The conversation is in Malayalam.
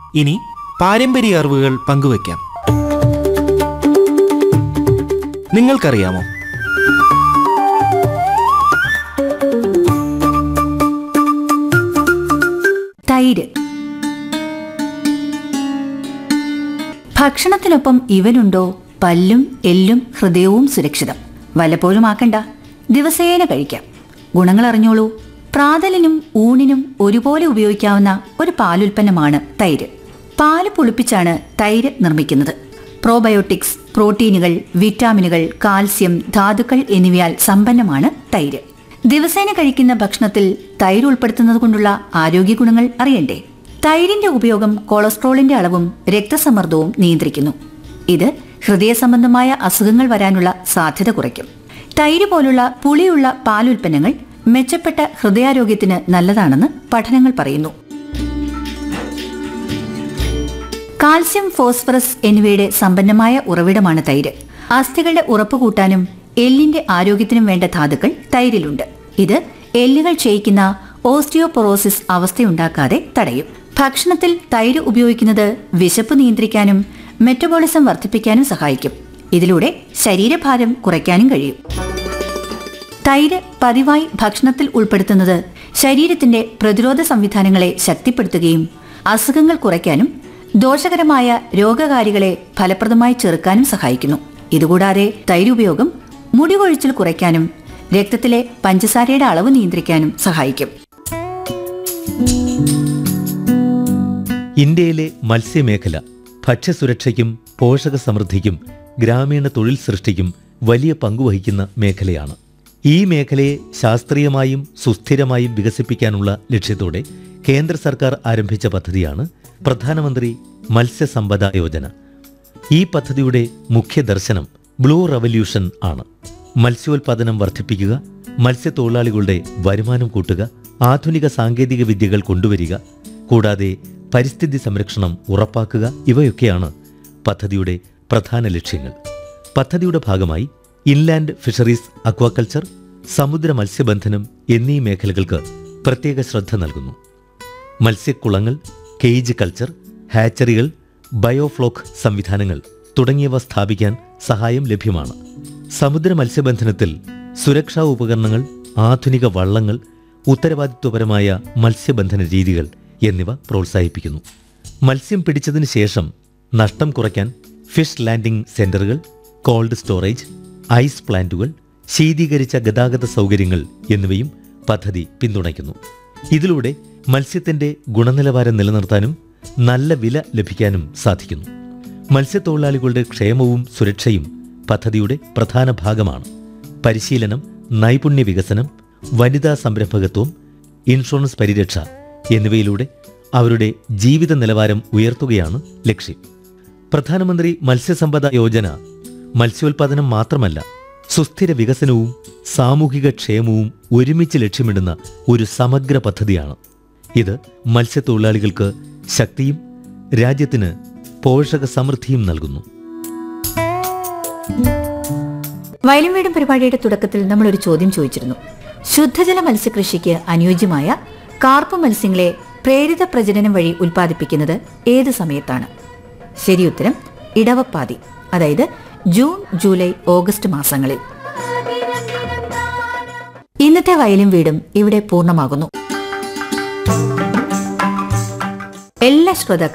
ഇനി പാരമ്പര്യ അറിവുകൾ പങ്കുവയ്ക്കാം നിങ്ങൾക്കറിയാമോ തൈര് ഭക്ഷണത്തിനൊപ്പം ഇവനുണ്ടോ പല്ലും എല്ലും ഹൃദയവും സുരക്ഷിതം വല്ലപ്പോഴും ആക്കണ്ട ദിവസേന കഴിക്കാം ഗുണങ്ങൾ അറിഞ്ഞോളൂ പ്രാതലിനും ഊണിനും ഒരുപോലെ ഉപയോഗിക്കാവുന്ന ഒരു പാലുൽപ്പന്നമാണ് തൈര് പാല് പുളിപ്പിച്ചാണ് തൈര് നിർമ്മിക്കുന്നത് പ്രോബയോട്ടിക്സ് പ്രോട്ടീനുകൾ വിറ്റാമിനുകൾ കാൽസ്യം ധാതുക്കൾ എന്നിവയാൽ സമ്പന്നമാണ് തൈര് ദിവസേന കഴിക്കുന്ന ഭക്ഷണത്തിൽ തൈര് ഉൾപ്പെടുത്തുന്നത് കൊണ്ടുള്ള ആരോഗ്യ ഗുണങ്ങൾ അറിയണ്ടേ തൈരിന്റെ ഉപയോഗം കൊളസ്ട്രോളിന്റെ അളവും രക്തസമ്മർദ്ദവും നിയന്ത്രിക്കുന്നു ഇത് ഹൃദയ സംബന്ധമായ അസുഖങ്ങൾ വരാനുള്ള സാധ്യത കുറയ്ക്കും തൈര് പോലുള്ള പുളിയുള്ള പാലുൽപ്പന്നങ്ങൾ മെച്ചപ്പെട്ട ഹൃദയാരോഗ്യത്തിന് നല്ലതാണെന്ന് പഠനങ്ങൾ പറയുന്നു കാൽസ്യം ഫോസ്ഫറസ് എന്നിവയുടെ സമ്പന്നമായ ഉറവിടമാണ് തൈര് അസ്ഥികളുടെ ഉറപ്പ് കൂട്ടാനും എല്ലിന്റെ ആരോഗ്യത്തിനും വേണ്ട ധാതുക്കൾ തൈരിലുണ്ട് ഇത് എല്ലുകൾ ക്ഷയിക്കുന്ന ഓസ്റ്റിയോപൊറോസിസ് അവസ്ഥയുണ്ടാക്കാതെ തടയും ഭക്ഷണത്തിൽ തൈര് ഉപയോഗിക്കുന്നത് വിശപ്പ് നിയന്ത്രിക്കാനും മെറ്റബോളിസം വർദ്ധിപ്പിക്കാനും സഹായിക്കും ഇതിലൂടെ ശരീരഭാരം കുറയ്ക്കാനും കഴിയും തൈര് പതിവായി ഭക്ഷണത്തിൽ ഉൾപ്പെടുത്തുന്നത് ശരീരത്തിന്റെ പ്രതിരോധ സംവിധാനങ്ങളെ ശക്തിപ്പെടുത്തുകയും അസുഖങ്ങൾ കുറയ്ക്കാനും ദോഷകരമായ രോഗകാരികളെ ഫലപ്രദമായി ചെറുക്കാനും സഹായിക്കുന്നു ഇതുകൂടാതെ തൈര് ഉപയോഗം മുടി കൊഴിച്ചിൽ കുറയ്ക്കാനും രക്തത്തിലെ പഞ്ചസാരയുടെ അളവ് നിയന്ത്രിക്കാനും സഹായിക്കും ഇന്ത്യയിലെ മത്സ്യമേഖല ഭക്ഷ്യസുരക്ഷയ്ക്കും പോഷക സമൃദ്ധിക്കും ഗ്രാമീണ തൊഴിൽ സൃഷ്ടിക്കും വലിയ പങ്കുവഹിക്കുന്ന മേഖലയാണ് ഈ മേഖലയെ ശാസ്ത്രീയമായും സുസ്ഥിരമായും വികസിപ്പിക്കാനുള്ള ലക്ഷ്യത്തോടെ കേന്ദ്ര സർക്കാർ ആരംഭിച്ച പദ്ധതിയാണ് പ്രധാനമന്ത്രി മത്സ്യസമ്പദ യോജന ഈ പദ്ധതിയുടെ മുഖ്യ ദർശനം ബ്ലൂ റവല്യൂഷൻ ആണ് മത്സ്യോൽപാദനം വർദ്ധിപ്പിക്കുക മത്സ്യത്തൊഴിലാളികളുടെ വരുമാനം കൂട്ടുക ആധുനിക സാങ്കേതിക വിദ്യകൾ കൊണ്ടുവരിക കൂടാതെ പരിസ്ഥിതി സംരക്ഷണം ഉറപ്പാക്കുക ഇവയൊക്കെയാണ് പദ്ധതിയുടെ പ്രധാന ലക്ഷ്യങ്ങൾ പദ്ധതിയുടെ ഭാഗമായി ഇൻലാൻഡ് ഫിഷറീസ് അക്വാകൾച്ചർ സമുദ്ര മത്സ്യബന്ധനം എന്നീ മേഖലകൾക്ക് പ്രത്യേക ശ്രദ്ധ നൽകുന്നു മത്സ്യക്കുളങ്ങൾ കേജ് കൾച്ചർ ഹാച്ചറികൾ ബയോഫ്ലോക്ക് സംവിധാനങ്ങൾ തുടങ്ങിയവ സ്ഥാപിക്കാൻ സഹായം ലഭ്യമാണ് സമുദ്ര മത്സ്യബന്ധനത്തിൽ സുരക്ഷാ ഉപകരണങ്ങൾ ആധുനിക വള്ളങ്ങൾ ഉത്തരവാദിത്വപരമായ മത്സ്യബന്ധന രീതികൾ എന്നിവ പ്രോത്സാഹിപ്പിക്കുന്നു മത്സ്യം പിടിച്ചതിന് ശേഷം നഷ്ടം കുറയ്ക്കാൻ ഫിഷ് ലാൻഡിംഗ് സെന്ററുകൾ കോൾഡ് സ്റ്റോറേജ് ഐസ് പ്ലാന്റുകൾ ശീതീകരിച്ച ഗതാഗത സൗകര്യങ്ങൾ എന്നിവയും പദ്ധതി പിന്തുണയ്ക്കുന്നു ഇതിലൂടെ മത്സ്യത്തിന്റെ ഗുണനിലവാരം നിലനിർത്താനും നല്ല വില ലഭിക്കാനും സാധിക്കുന്നു മത്സ്യത്തൊഴിലാളികളുടെ ക്ഷേമവും സുരക്ഷയും പദ്ധതിയുടെ പ്രധാന ഭാഗമാണ് പരിശീലനം നൈപുണ്യ വികസനം വനിതാ സംരംഭകത്വം ഇൻഷുറൻസ് പരിരക്ഷ എന്നിവയിലൂടെ അവരുടെ ജീവിത നിലവാരം ഉയർത്തുകയാണ് ലക്ഷ്യം പ്രധാനമന്ത്രി മത്സ്യസമ്പദ യോജന മത്സ്യോൽപാദനം മാത്രമല്ല സുസ്ഥിര വികസനവും സാമൂഹിക ക്ഷേമവും ഒരുമിച്ച് ലക്ഷ്യമിടുന്ന ഒരു സമഗ്ര പദ്ധതിയാണ് ഇത് മത്സ്യത്തൊഴിലാളികൾക്ക് ശക്തിയും രാജ്യത്തിന് പോഷക സമൃദ്ധിയും നൽകുന്നു വയലും വീടും പരിപാടിയുടെ തുടക്കത്തിൽ നമ്മൾ ഒരു ചോദ്യം ചോദിച്ചിരുന്നു ശുദ്ധജല മത്സ്യകൃഷിക്ക് അനുയോജ്യമായ കാർപ്പ് മത്സ്യങ്ങളെ പ്രേരിത പ്രജനനം വഴി ഉൽപ്പാദിപ്പിക്കുന്നത് ഏത് സമയത്താണ് ശരി ഉത്തരം ഇടവപ്പാതി അതായത് ജൂൺ ജൂലൈ ഓഗസ്റ്റ് മാസങ്ങളിൽ ഇന്നത്തെ വയലും വീടും ഇവിടെ പൂർണ്ണമാകുന്നു എല്ലാ ശ്രോതാക്കളും